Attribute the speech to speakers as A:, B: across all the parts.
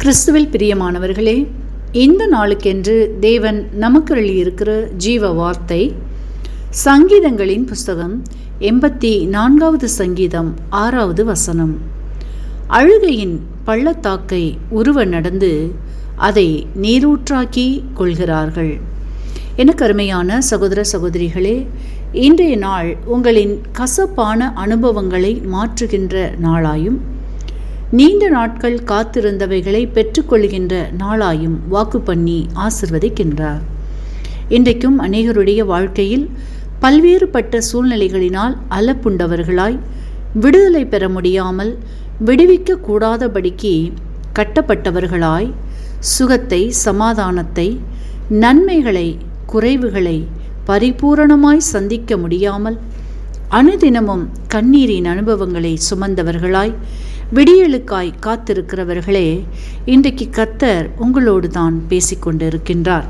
A: கிறிஸ்துவில் பிரியமானவர்களே இந்த நாளுக்கென்று தேவன் நமக்கு இருக்கிற ஜீவ வார்த்தை சங்கீதங்களின் புஸ்தகம் எண்பத்தி நான்காவது சங்கீதம் ஆறாவது வசனம் அழுகையின் பள்ளத்தாக்கை உருவ நடந்து அதை நீரூற்றாக்கி கொள்கிறார்கள் எனக்கு அருமையான சகோதர சகோதரிகளே இன்றைய நாள் உங்களின் கசப்பான அனுபவங்களை மாற்றுகின்ற நாளாயும் நீண்ட நாட்கள் காத்திருந்தவைகளை பெற்றுக்கொள்கின்ற நாளாயும் வாக்கு பண்ணி ஆசிர்வதிக்கின்றார் இன்றைக்கும் அநேகருடைய வாழ்க்கையில் பல்வேறுபட்ட சூழ்நிலைகளினால் அலப்புண்டவர்களாய் விடுதலை பெற முடியாமல் விடுவிக்க கூடாதபடிக்கு கட்டப்பட்டவர்களாய் சுகத்தை சமாதானத்தை நன்மைகளை குறைவுகளை பரிபூரணமாய் சந்திக்க முடியாமல் அனுதினமும் கண்ணீரின் அனுபவங்களை சுமந்தவர்களாய் விடியலுக்காய் காத்திருக்கிறவர்களே இன்றைக்கு கத்தர் உங்களோடு தான் பேசிக்கொண்டிருக்கின்றார்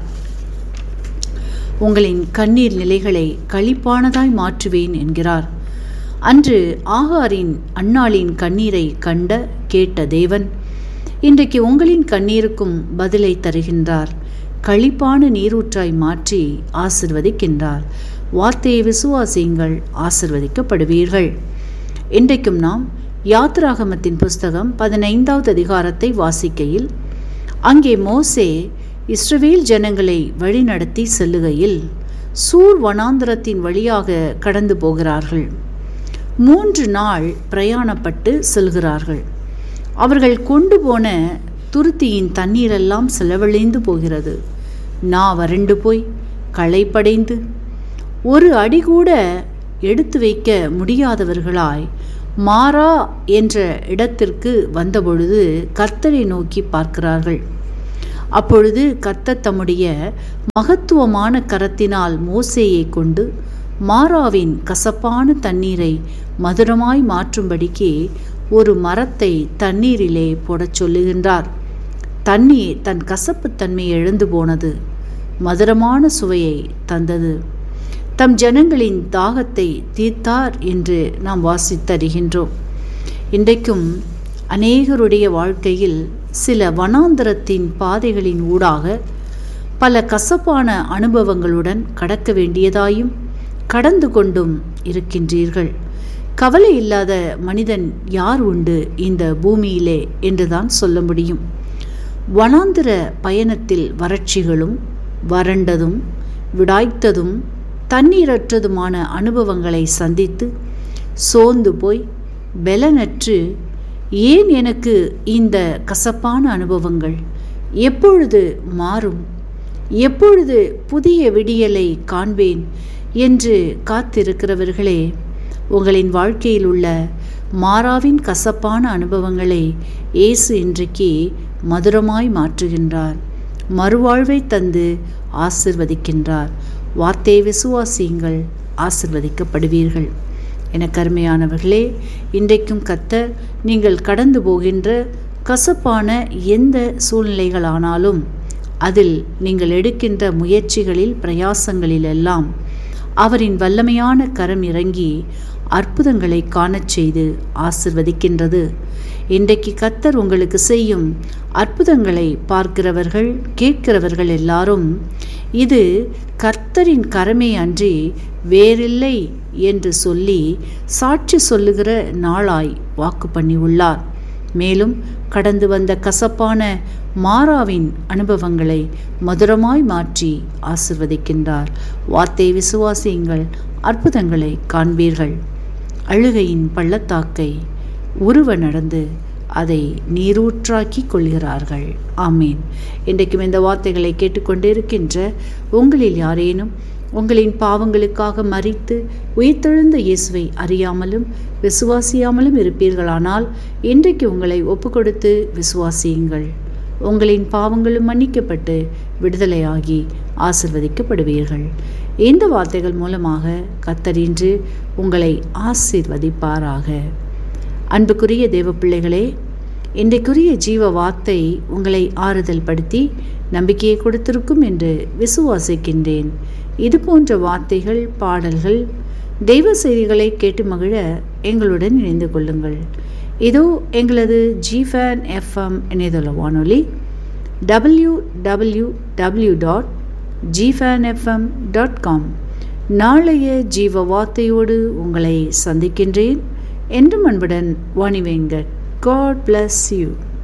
A: உங்களின் கண்ணீர் நிலைகளை களிப்பானதாய் மாற்றுவேன் என்கிறார் அன்று ஆகாரின் அன்னாளின் கண்ணீரை கண்ட கேட்ட தேவன் இன்றைக்கு உங்களின் கண்ணீருக்கும் பதிலை தருகின்றார் களிப்பான நீரூற்றாய் மாற்றி ஆசிர்வதிக்கின்றார் வார்த்தையை விசுவாசியுங்கள் ஆசிர்வதிக்கப்படுவீர்கள் இன்றைக்கும் நாம் யாத்ராகமத்தின் புஸ்தகம் பதினைந்தாவது அதிகாரத்தை வாசிக்கையில் அங்கே மோசே இஸ்ரவேல் ஜனங்களை வழிநடத்தி செல்லுகையில் சூர் வனாந்திரத்தின் வழியாக கடந்து போகிறார்கள் மூன்று நாள் பிரயாணப்பட்டு செல்கிறார்கள் அவர்கள் கொண்டு போன துருத்தியின் தண்ணீரெல்லாம் செலவழிந்து போகிறது நா வறண்டு போய் களைப்படைந்து ஒரு அடி கூட எடுத்து வைக்க முடியாதவர்களாய் மாறா என்ற இடத்திற்கு வந்தபொழுது கர்த்தரை நோக்கி பார்க்கிறார்கள் அப்பொழுது கர்த்தர் தம்முடைய மகத்துவமான கரத்தினால் மோசேயை கொண்டு மாறாவின் கசப்பான தண்ணீரை மதுரமாய் மாற்றும்படிக்கு ஒரு மரத்தை தண்ணீரிலே போடச் சொல்லுகின்றார் தண்ணீர் தன் கசப்புத்தன்மை எழுந்து போனது மதுரமான சுவையை தந்தது தம் ஜனங்களின் தாகத்தை தீர்த்தார் என்று நாம் வாசித்தருகின்றோம் இன்றைக்கும் அநேகருடைய வாழ்க்கையில் சில வனாந்தரத்தின் பாதைகளின் ஊடாக பல கசப்பான அனுபவங்களுடன் கடக்க வேண்டியதாயும் கடந்து கொண்டும் இருக்கின்றீர்கள் கவலை இல்லாத மனிதன் யார் உண்டு இந்த பூமியிலே என்றுதான் சொல்ல முடியும் வனாந்திர பயணத்தில் வறட்சிகளும் வறண்டதும் விடாய்த்ததும் தண்ணீரற்றதுமான அனுபவங்களை சந்தித்து சோர்ந்து போய் பெலனற்று ஏன் எனக்கு இந்த கசப்பான அனுபவங்கள் எப்பொழுது மாறும் எப்பொழுது புதிய விடியலை காண்பேன் என்று காத்திருக்கிறவர்களே உங்களின் வாழ்க்கையில் உள்ள மாறாவின் கசப்பான அனுபவங்களை இயேசு இன்றைக்கு மதுரமாய் மாற்றுகின்றார் மறுவாழ்வை தந்து ஆசிர்வதிக்கின்றார் வார்த்தையை விசுவாசியுங்கள் ஆசிர்வதிக்கப்படுவீர்கள் என கருமையானவர்களே இன்றைக்கும் கத்தர் நீங்கள் கடந்து போகின்ற கசப்பான எந்த சூழ்நிலைகளானாலும் அதில் நீங்கள் எடுக்கின்ற முயற்சிகளில் பிரயாசங்களிலெல்லாம் அவரின் வல்லமையான கரம் இறங்கி அற்புதங்களை காணச் செய்து ஆசிர்வதிக்கின்றது இன்றைக்கு கத்தர் உங்களுக்கு செய்யும் அற்புதங்களை பார்க்கிறவர்கள் கேட்கிறவர்கள் எல்லாரும் இது கர்த்தரின் கரமே அன்றி வேறில்லை என்று சொல்லி சாட்சி சொல்லுகிற நாளாய் வாக்கு பண்ணி உள்ளார் மேலும் கடந்து வந்த கசப்பான மாறாவின் அனுபவங்களை மதுரமாய் மாற்றி ஆசிர்வதிக்கின்றார் வார்த்தை விசுவாசியுங்கள் அற்புதங்களை காண்பீர்கள் அழுகையின் பள்ளத்தாக்கை உருவ நடந்து அதை நீரூற்றாக்கி கொள்கிறார்கள் ஆமீன் இன்றைக்கும் இந்த வார்த்தைகளை கேட்டுக்கொண்டு இருக்கின்ற உங்களில் யாரேனும் உங்களின் பாவங்களுக்காக மறித்து உயிர்த்தெழுந்த இயேசுவை அறியாமலும் விசுவாசியாமலும் இருப்பீர்களானால் இன்றைக்கு உங்களை ஒப்புக்கொடுத்து விசுவாசியுங்கள் உங்களின் பாவங்களும் மன்னிக்கப்பட்டு விடுதலையாகி ஆசிர்வதிக்கப்படுவீர்கள் இந்த வார்த்தைகள் மூலமாக கத்தரின்று உங்களை ஆசிர்வதிப்பாராக அன்புக்குரிய தேவ பிள்ளைகளே இன்றைக்குரிய ஜீவ வார்த்தை உங்களை ஆறுதல் படுத்தி நம்பிக்கையை கொடுத்திருக்கும் என்று விசுவாசிக்கின்றேன் இது போன்ற வார்த்தைகள் பாடல்கள் தெய்வ செய்திகளை கேட்டு மகிழ எங்களுடன் இணைந்து கொள்ளுங்கள் இதோ எங்களது ஜிஃபேன் எஃப்எம் இணையதள வானொலி டபிள்யூ டபிள்யூ டபிள்யூ டாட் ஜிஃபேன் எஃப்எம் டாட் காம் நாளைய ஜீவ வார்த்தையோடு உங்களை சந்திக்கின்றேன் என்றும் அன்புடன் வாணிவேங்கட் காட் பிளஸ் யூ